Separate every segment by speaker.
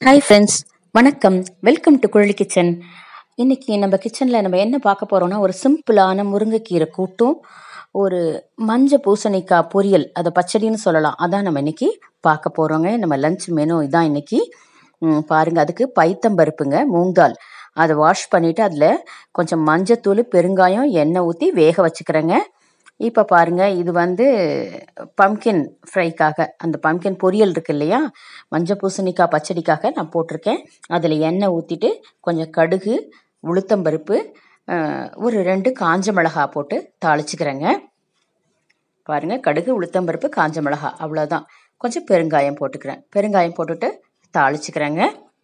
Speaker 1: hi friends வணக்கம் welcome to Kuzhali kitchen இன்னைக்கு நம்ம கிச்சனில் நம்ம என்ன பார்க்க போகிறோம்னா ஒரு சிம்பிளான முருங்கைக்கீரை கூட்டும் ஒரு மஞ்சள் பூசணிக்காய் பொரியல் அதை பச்சடின்னு சொல்லலாம் அதான் நம்ம இன்னைக்கு பார்க்க போகிறோங்க நம்ம லஞ்ச் மெனு இதான் இன்னைக்கு ம், பாருங்க அதுக்கு பைத்தம்பருப்புங்க மூங்கால் அதை வாஷ் பண்ணிவிட்டு அதில் கொஞ்சம் மஞ்சத்தூள் பெருங்காயம் எண்ணெய் ஊற்றி வேக வச்சுக்கிறேங்க இப்போ பாருங்க இது வந்து பம்கின் ஃப்ரைக்காக அந்த பம்கின் பொரியல் இருக்கு இல்லையா மஞ்சள் பூசணிக்காய் பச்சடிக்காக நான் போட்டிருக்கேன் அதில் எண்ணெய் ஊற்றிட்டு கொஞ்சம் கடுகு உளுத்தம்பருப்பு அஹ், ஒரு ரெண்டு காஞ்ச மிளகா போட்டு தாளிச்சுக்கிறேங்க பாருங்க கடுகு உளுத்தம்பருப்பு காஞ்ச மிளகா அவ்வளோதான் கொஞ்சம் பெருங்காயம் போட்டுக்கிறேன் பெருங்காயம் போட்டுட்டு தாளிச்சுக்கிறேங்க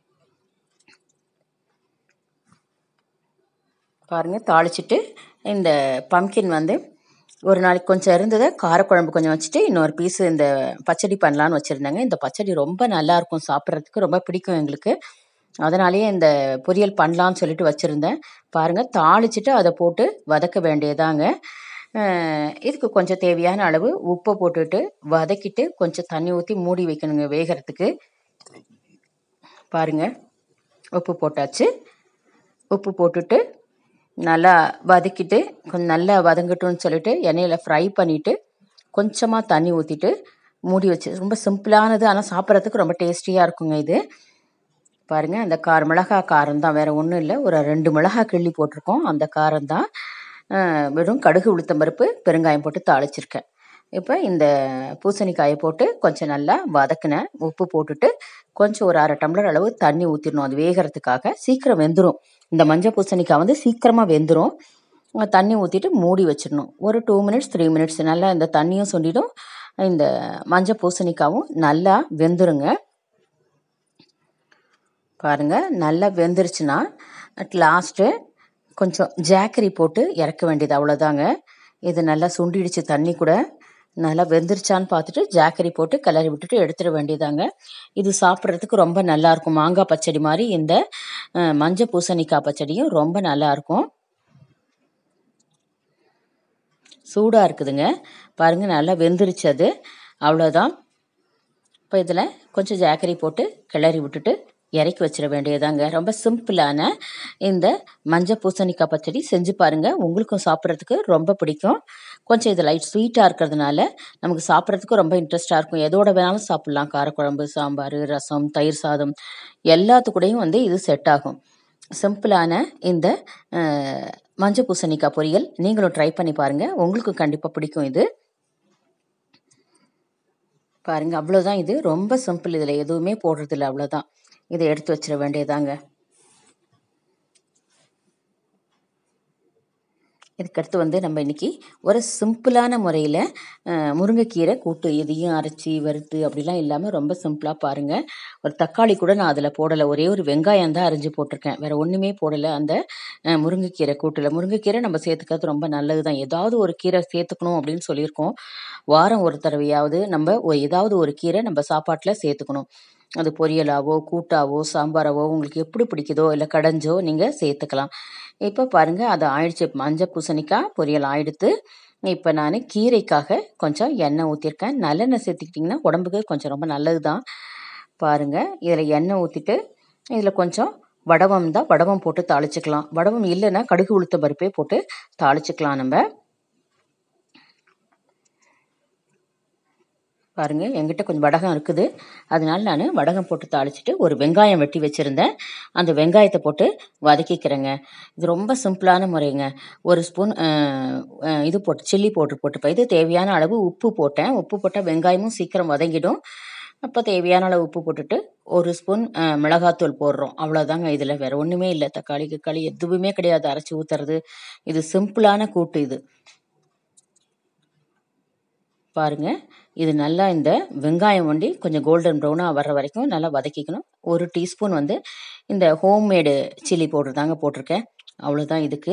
Speaker 1: பாருங்க தாளிச்சிட்டு இந்த பம்கின் வந்து ஒரு நாளைக்கு கொஞ்சம் இருந்ததை காரக்குழம்பு கொஞ்சம் வச்சுட்டு இன்னொரு பீஸ் இந்த பச்சடி பண்ணலான்னு வச்சுருந்தேங்க இந்த பச்சடி ரொம்ப நல்லா இருக்கும் சாப்பிட்றதுக்கு ரொம்ப பிடிக்கும் எங்களுக்கு அதனாலேயே இந்த பொரியல் பண்ணலான்னு சொல்லிட்டு வச்சுருந்தேன் பாருங்கள் தாளிச்சிட்டு அதை போட்டு வதக்க வேண்டியதாங்க அஹ் இதுக்கு கொஞ்சம் தேவையான அளவு உப்பை போட்டுட்டு வதக்கிட்டு கொஞ்சம் தண்ணி ஊற்றி மூடி வைக்கணுங்க வேகிறதுக்கு பாருங்க உப்பு போட்டாச்சு உப்பு போட்டுட்டு நல்லா வதக்கிட்டு கொஞ்சம் நல்லா வதங்கட்டும்னு சொல்லிட்டு எண்ணெயில் ஃப்ரை பண்ணிவிட்டு கொஞ்சமாக தண்ணி ஊற்றிட்டு மூடி வச்சு ரொம்ப சிம்பிளானது ஆனால் சாப்பிட்றதுக்கு ரொம்ப டேஸ்டியாக இருக்குங்க இது பாருங்கள் அந்த கார மிளகா காரம் தான் வேறு ஒன்றும் இல்லை ஒரு ரெண்டு மிளகா கிள்ளி போட்டிருக்கோம் அந்த காரம் தான் வெறும் கடுகு உளுத்தம்பருப்பு பெருங்காயம் போட்டு தாளிச்சிருக்கேன் இப்போ இந்த பூசணிக்காயை போட்டு கொஞ்சம் நல்லா வதக்கினேன் உப்பு போட்டுட்டு கொஞ்சம் ஒரு அரை டம்ளர் அளவு தண்ணி ஊற்றிடணும் அது வேகிறதுக்காக சீக்கிரம் வெந்துடும் இந்த மஞ்சள் பூசணிக்காய் வந்து சீக்கிரமாக வெந்துடும் அஹ் தண்ணி ஊற்றிட்டு மூடி வச்சிடணும் ஒரு டூ மினிட்ஸ் த்ரீ மினிட்ஸ் நல்லா இந்த தண்ணியும் சொல்லிடும் இந்த மஞ்சள் பூசணிக்காவும் நல்லா வெந்துருங்க பாருங்க நல்லா வெந்துருச்சுன்னா அட் லாஸ்ட்டு கொஞ்சம் ஜாக்கரி போட்டு இறக்க வேண்டியது அவ்வளோதாங்க இது நல்லா சுண்டிடுச்சு தண்ணி கூட நல்லா வெந்துருச்சான்னு பார்த்துட்டு ஜாக்கரி போட்டு கிளறி விட்டுட்டு எடுத்துட வேண்டியதாங்க இது சாப்பிட்றதுக்கு ரொம்ப நல்லா இருக்கும் மாங்காய் பச்சடி மாதிரி இந்த அஹ், மஞ்சள் பூசணிக்காய் பச்சடியும் ரொம்ப நல்லா இருக்கும் சூடாக இருக்குதுங்க பாருங்க நல்லா வெந்துருச்சு அது அவ்வளோதான் இப்போ இதில் கொஞ்சம் ஜாக்கரி போட்டு கிளறி விட்டுட்டு இறக்கி வச்சிட வேண்டியதாங்க ரொம்ப சிம்பிளான இந்த மஞ்சள் பூசணிக்காய் பச்சடி செஞ்சு பாருங்க உங்களுக்கும் சாப்பிட்றதுக்கு ரொம்ப பிடிக்கும் கொஞ்சம் இது லைட் ஸ்வீட்டாக இருக்கிறதுனால நமக்கு சாப்பிட்றதுக்கு ரொம்ப இன்ட்ரெஸ்டாக இருக்கும் எதோட வேணாலும் சாப்பிட்லாம் காரக்குழம்பு சாம்பார் ரசம் தயிர் சாதம் எல்லாத்துக்கூடையும் வந்து இது செட் ஆகும் சிம்பிளான இந்த அஹ், மஞ்சள் பூசணிக்காய் பொரியல் நீங்களும் ட்ரை பண்ணி பாருங்க உங்களுக்கு கண்டிப்பாக பிடிக்கும் இது பாருங்க அவ்வளோதான் இது ரொம்ப சிம்பிள் இதில் எதுவுமே போடுறதில்ல அவ்வளோதான் இதை எடுத்து வச்சிட வேண்டியதாங்க இதுக்கடுத்து வந்து நம்ம இன்னைக்கு ஒரு சிம்பிளான முறையில் முருங்கைக்கீரை கூட்டு எதையும் அரைச்சி வறுத்து அப்படிலாம் இல்லாமல் ரொம்ப சிம்பிளாக பாருங்கள் ஒரு தக்காளி கூட நான் அதில் போடலை ஒரே ஒரு வெங்காயம் தான் அரிஞ்சு போட்டிருக்கேன் வேறு ஒன்றுமே போடலை அந்த அஹ், முருங்கைக்கீரை கூட்டில் முருங்கைக்கீரை நம்ம சேர்த்துக்கிறது ரொம்ப நல்லது தான் ஏதாவது ஒரு கீரை சேர்த்துக்கணும் அப்படின்னு சொல்லியிருக்கோம் வாரம் ஒரு தடவையாவது நம்ம ஒ- ஏதாவது ஒரு கீரை நம்ம சாப்பாட்டில் சேர்த்துக்கணும் அது பொரியலாவோ கூட்டாவோ சாம்பாராவோ உங்களுக்கு எப்படி பிடிக்குதோ இல்லை கடைஞ்சோ நீங்கள் சேர்த்துக்கலாம் இப்போ பாருங்கள் அது ஆயிடுச்சு மஞ்சள் பூசணிக்காய் பொரியல் ஆயிடுத்து இப்போ நான் கீரைக்காக கொஞ்சம் எண்ணெய் ஊற்றிருக்கேன் நல்லெண்ணெய் சேர்த்துக்கிட்டிங்கன்னா உடம்புக்கு கொஞ்சம் ரொம்ப நல்லது தான் பாருங்கள் இதில் எண்ணெய் ஊற்றிட்டு இதில் கொஞ்சம் வடவம் தான் வடவம் போட்டு தாளிச்சுக்கலாம் வடவம் இல்லைன்னா கடுகு உளுத்த பருப்பே போட்டு தாளிச்சுக்கலாம் நம்ம பாருங்க என்கிட்ட கொஞ்சம் வடகம் இருக்குது அதனால நான் வடகம் போட்டு தாளிச்சிட்டு ஒரு வெங்காயம் வெட்டி வச்சுருந்தேன் அந்த வெங்காயத்தை போட்டு வதக்கிக்கிறேங்க இது ரொம்ப சிம்பிளான முறைங்க ஒரு ஸ்பூன் இது போட்டு சில்லி போட்டு போட்டுப்பேன் இது தேவையான அளவு உப்பு போட்டேன் உப்பு போட்டால் வெங்காயமும் சீக்கிரம் வதங்கிடும் அப்போ தேவையான அளவு உப்பு போட்டுட்டு ஒரு ஸ்பூன் அஹ், மிளகாத்தூள் போடுறோம் அவ்வளோதாங்க இதில் வேற ஒன்றுமே இல்லை தக்காளி தக்காளி எதுவுமே கிடையாது அரைச்சி ஊற்றுறது இது சிம்பிளான கூட்டு இது பாருங்க இது நல்லா இந்த வெங்காயம் வண்டி கொஞ்சம் கோல்டன் ப்ரௌனாக வர்ற வரைக்கும் நல்லா வதக்கிக்கணும் ஒரு டீஸ்பூன் வந்து இந்த ஹோம்மேடு சில்லி பவுடர் தாங்க போட்டிருக்கேன் அவ்வளோதான் இதுக்கு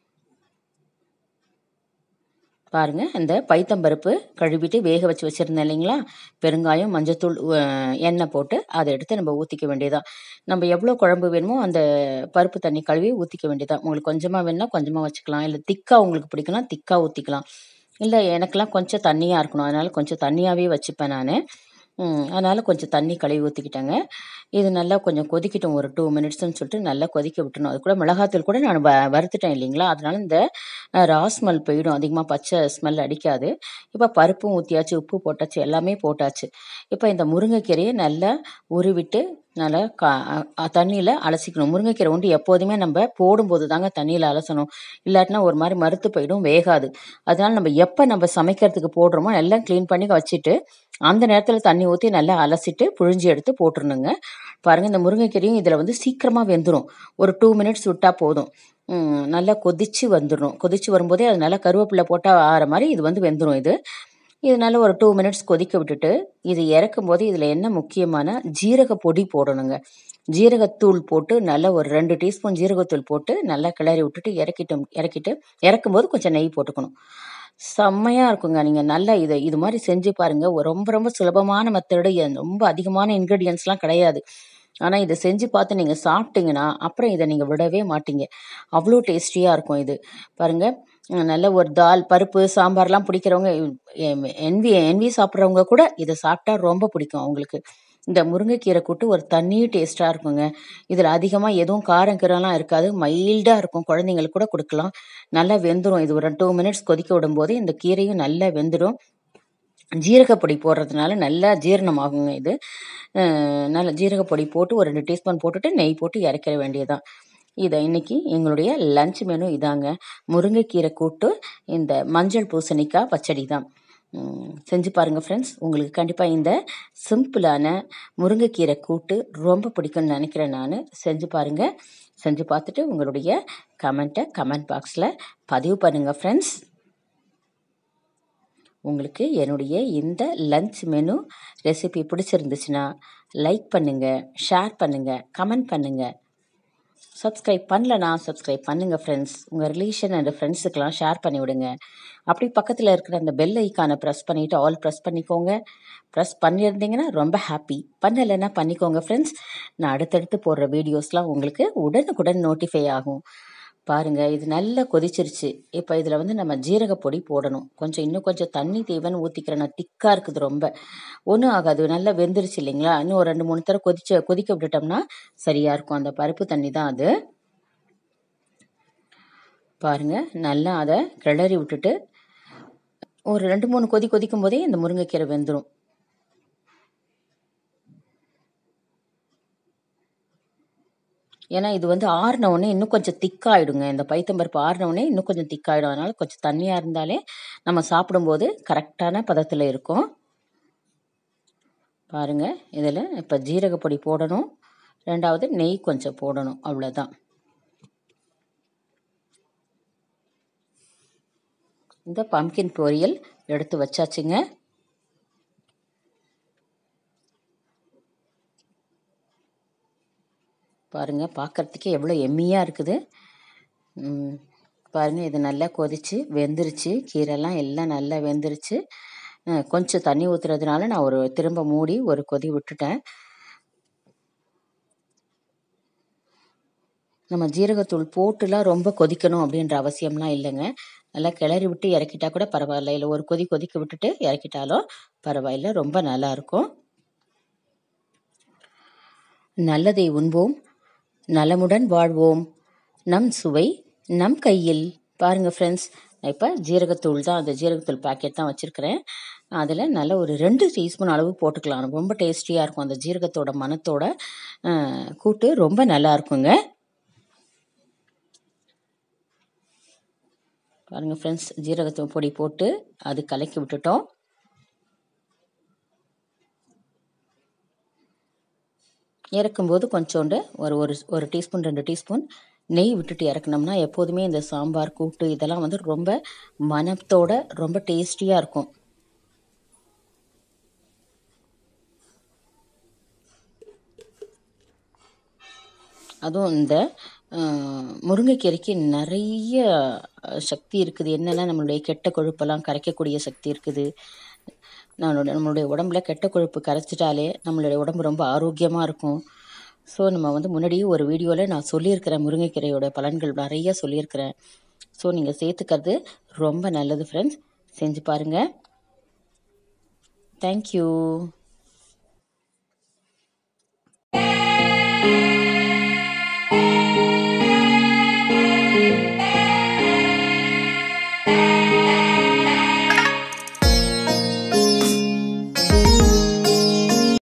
Speaker 1: பாருங்க இந்த பைத்தம்பருப்பு கழுவிட்டு வேக வச்சு வச்சுருந்தேன் இல்லைங்களா பெருங்காயம் மஞ்சத்தூள் அஹ், எண்ணெய் போட்டு அதை எடுத்து நம்ம ஊற்றிக்க வேண்டியதான் நம்ம எவ்வளோ குழம்பு வேணுமோ அந்த பருப்பு தண்ணி கழுவி ஊற்றிக்க வேண்டியதான் உங்களுக்கு கொஞ்சமாக வேணும்னா கொஞ்சமாக வச்சுக்கலாம் இல்லை திக்காக உங்களுக்கு பிடிக்கும்னா திக்காக ஊற்றிக்கலாம் இல்லை எனக்கெல்லாம் கொஞ்சம் தண்ணியாக இருக்கணும் அதனால கொஞ்சம் தண்ணியாகவே வச்சுப்பேன் நான் அதனால் கொஞ்சம் தண்ணி கழுவி ஊற்றிக்கிட்டேங்க இது நல்லா கொஞ்சம் கொதிக்கட்டும் ஒரு டூ மினிட்ஸ்னு சொல்லிட்டு நல்லா கொதிக்க விட்டுணும் அது கூட மிளகாத்தூள் கூட நான் வ வறுத்துட்டேன் இல்லைங்களா அதனால இந்த ரா ஸ்மெல் போயிடும் அதிகமாக பச்சை ஸ்மெல் அடிக்காது இப்போ பருப்பும் ஊற்றியாச்சு உப்பு போட்டாச்சு எல்லாமே போட்டாச்சு இப்போ இந்த முருங்கைக்கீரையை நல்லா உருவிட்டு நல்லா கா தண்ணியில் அலசிக்கணும் முருங்கைக்கீரை உண்டு எப்போதுமே நம்ம போடும்போது தாங்க தண்ணியில் அலசணும் இல்லாட்டினா ஒரு மாதிரி மறுத்து போயிடும் வேகாது அதனால நம்ம எப்போ நம்ம சமைக்கிறதுக்கு போடுறோமோ எல்லாம் க்ளீன் பண்ணி வச்சுட்டு அந்த நேரத்தில் தண்ணி ஊற்றி நல்லா அலசிட்டு புழிஞ்சி எடுத்து போட்டுருணுங்க பாருங்கள் இந்த முருங்கைக்கீரையும் இதில் வந்து சீக்கிரமாக வெந்துடும் ஒரு டூ மினிட்ஸ் விட்டால் போதும் நல்லா கொதித்து வந்துடும் கொதித்து வரும்போதே அது நல்லா கருவேப்பிலை போட்டால் ஆகிற மாதிரி இது வந்து வெந்துடும் இது இதனால ஒரு டூ மினிட்ஸ் கொதிக்க விட்டுட்டு இது இறக்கும் போது இதில் என்ன முக்கியமான ஜீரக பொடி போடணுங்க ஜீரகத்தூள் போட்டு நல்லா ஒரு ரெண்டு டீஸ்பூன் ஜீரகத்தூள் போட்டு நல்லா கிளறி விட்டுட்டு இறக்கிட்டோம் இறக்கிட்டு இறக்கும்போது கொஞ்சம் நெய் போட்டுக்கணும் செம்மையாக இருக்குங்க நீங்கள் நல்லா இதை இது மாதிரி செஞ்சு பாருங்கள் ரொம்ப ரொம்ப சுலபமான மெத்தடு ரொம்ப அதிகமான இன்க்ரீடியன்ஸ்லாம் கிடையாது ஆனால் இதை செஞ்சு பார்த்து நீங்கள் சாப்பிட்டீங்கன்னா அப்புறம் இதை நீங்கள் விடவே மாட்டீங்க அவ்வளோ டேஸ்டியாக இருக்கும் இது பாருங்கள் நல்ல ஒரு தால் பருப்பு சாம்பார்லாம் பிடிக்கிறவங்க என்வி என்வி சாப்பிட்றவங்க கூட இதை சாப்பிட்டா ரொம்ப பிடிக்கும் அவங்களுக்கு இந்த முருங்கைக்கீரை கூட்டு ஒரு தண்ணி டேஸ்ட்டாக இருக்குங்க இதில் அதிகமாக எதுவும் காரம் கீரெல்லாம் இருக்காது மைல்டாக இருக்கும் குழந்தைங்களுக்கு கூட கொடுக்கலாம் நல்லா வெந்துடும் இது ஒரு டூ மினிட்ஸ் கொதிக்க விடும்போது இந்த கீரையும் நல்லா வெந்துடும் ஜீரகப்பொடி போடுறதுனால நல்லா ஜீரணமாகுங்க இது நல்ல ஜீரகப்பொடி போட்டு ஒரு ரெண்டு டீஸ்பூன் போட்டுட்டு நெய் போட்டு இறக்கிற வேண்டியதான் இதை இன்னைக்கு எங்களுடைய லஞ்ச் மெனு இதாங்க முருங்கைக்கீரை கூட்டு இந்த மஞ்சள் பூசணிக்காய் பச்சடி தான் செஞ்சு பாருங்கள் ஃப்ரெண்ட்ஸ் உங்களுக்கு கண்டிப்பாக இந்த சிம்பிளான முருங்கைக்கீரை கூட்டு ரொம்ப பிடிக்கும்னு நினைக்கிறேன் நான் செஞ்சு பாருங்கள் செஞ்சு பார்த்துட்டு உங்களுடைய கமெண்ட்டை கமெண்ட் பாக்ஸில் பதிவு பண்ணுங்கள் ஃப்ரெண்ட்ஸ் உங்களுக்கு என்னுடைய இந்த லஞ்ச் மெனு ரெசிபி பிடிச்சிருந்துச்சுன்னா லைக் பண்ணுங்கள் ஷேர் பண்ணுங்கள் கமெண்ட் பண்ணுங்கள் சப்ஸ்கிரைப் பண்ணலனா சப்ஸ்கிரைப் பண்ணுங்கள் ஃப்ரெண்ட்ஸ் உங்கள் ரிலேஷன் அண்ட் ஃப்ரெண்ட்ஸுக்கெலாம் ஷேர் பண்ணி விடுங்க அப்படி பக்கத்தில் இருக்கிற அந்த பெல் ஐக்கானை ப்ரெஸ் பண்ணிவிட்டு ஆல் ப்ரெஸ் பண்ணிக்கோங்க ப்ரெஸ் பண்ணியிருந்தீங்கன்னா ரொம்ப ஹாப்பி பண்ணலைன்னா பண்ணிக்கோங்க ஃப்ரெண்ட்ஸ் நான் அடுத்தடுத்து போடுற வீடியோஸ்லாம் உங்களுக்கு உடனுக்குடன் நோட்டிஃபை ஆகும் பாருங்கள் இது நல்லா கொதிச்சிருச்சு இப்போ இதில் வந்து நம்ம ஜீரகப்பொடி போடணும் கொஞ்சம் இன்னும் கொஞ்சம் தண்ணி தேவைன்னு ஊற்றிக்கிறேன் நான் திக்காக இருக்குது ரொம்ப ஒன்றும் ஆகாது நல்லா வெந்துருச்சு இல்லைங்களா இன்னும் ஒரு ரெண்டு மூணு தடவை கொதிச்சு கொதிக்க விட்டுட்டோம்னா சரியாக இருக்கும் அந்த பருப்பு தண்ணி தான் அது பாருங்கள் நல்லா அதை கிளறி விட்டுட்டு ஒரு ரெண்டு மூணு கொதி கொதிக்கும் போதே இந்த முருங்கைக்கீரை வெந்துடும் ஏன்னா இது வந்து ஆறின உடனே இன்னும் கொஞ்சம் திக்காயிடுங்க இந்த பைத்தம்பருப்பு ஆறின உடனே இன்னும் கொஞ்சம் திக்காயிடும் அதனால கொஞ்சம் தண்ணியாக இருந்தாலே நம்ம சாப்பிடும்போது கரெக்டான பதத்தில் இருக்கும் பாருங்க இதில் இப்போ ஜீரகப்பொடி போடணும் ரெண்டாவது நெய் கொஞ்சம் போடணும் அவ்வளோதான் இந்த பம்கின் பொரியல் எடுத்து வச்சாச்சுங்க பாருங்கள் பார்க்குறதுக்கே எவ்வளோ எம்மியாக இருக்குது பாருங்கள் இது நல்லா கொதிச்சு வெந்துருச்சு கீரைலாம் எல்லாம் நல்லா வெந்துருச்சு கொஞ்சம் தண்ணி ஊற்றுறதுனால நான் ஒரு திரும்ப மூடி ஒரு கொதி விட்டுட்டேன் நம்ம ஜீரகத்தூள் போட்டுலாம் ரொம்ப கொதிக்கணும் அப்படின்ற அவசியம்லாம் இல்லைங்க நல்லா கிளறி விட்டு இறக்கிட்டா கூட பரவாயில்ல இல்லை ஒரு கொதி கொதிக்க விட்டுட்டு இறக்கிட்டாலும் பரவாயில்ல ரொம்ப நல்லாயிருக்கும் நல்லதை உண்போம் நலமுடன் வாழ்வோம் நம் சுவை நம் கையில் பாருங்கள் ஃப்ரெண்ட்ஸ் இப்போ ஜீரகத்தூள் தான் அந்த ஜீரகத்தூள் பேக்கெட் தான் வச்சுருக்கிறேன் அதில் நல்ல ஒரு ரெண்டு டீஸ்பூன் அளவு போட்டுக்கலாம் ரொம்ப டேஸ்டியாக இருக்கும் அந்த ஜீரகத்தோட மனத்தோட கூட்டு ரொம்ப நல்லா இருக்குங்க பாருங்கள் ஃப்ரெண்ட்ஸ் ஜீரகத்தூள் பொடி போட்டு அது கலக்கி விட்டுட்டோம் இறக்கும்போது கொஞ்சோண்டு ஒரு ஒரு ஒரு டீஸ்பூன் ரெண்டு டீஸ்பூன் நெய் விட்டுட்டு இறக்குனோம்னா எப்போதுமே இந்த சாம்பார் கூட்டு இதெல்லாம் வந்து ரொம்ப மனத்தோட ரொம்ப டேஸ்டியாக இருக்கும் அதுவும் இந்த முருங்கைக்கீரைக்கு நிறைய சக்தி இருக்குது என்னென்னா நம்மளுடைய கெட்ட கொழுப்பெல்லாம் கரைக்கக்கூடிய சக்தி இருக்குது நம்மளுடைய நம்மளுடைய உடம்புல கெட்ட கொழுப்பு கரைச்சிட்டாலே நம்மளுடைய உடம்பு ரொம்ப ஆரோக்கியமாக இருக்கும் ஸோ நம்ம வந்து முன்னாடியே ஒரு வீடியோவில் நான் சொல்லியிருக்கிறேன் முருங்கைக்கீரையோட பலன்கள் நிறைய சொல்லியிருக்கிறேன் ஸோ நீங்கள் சேர்த்துக்கிறது ரொம்ப நல்லது ஃப்ரெண்ட்ஸ் செஞ்சு பாருங்கள் தேங்க்யூ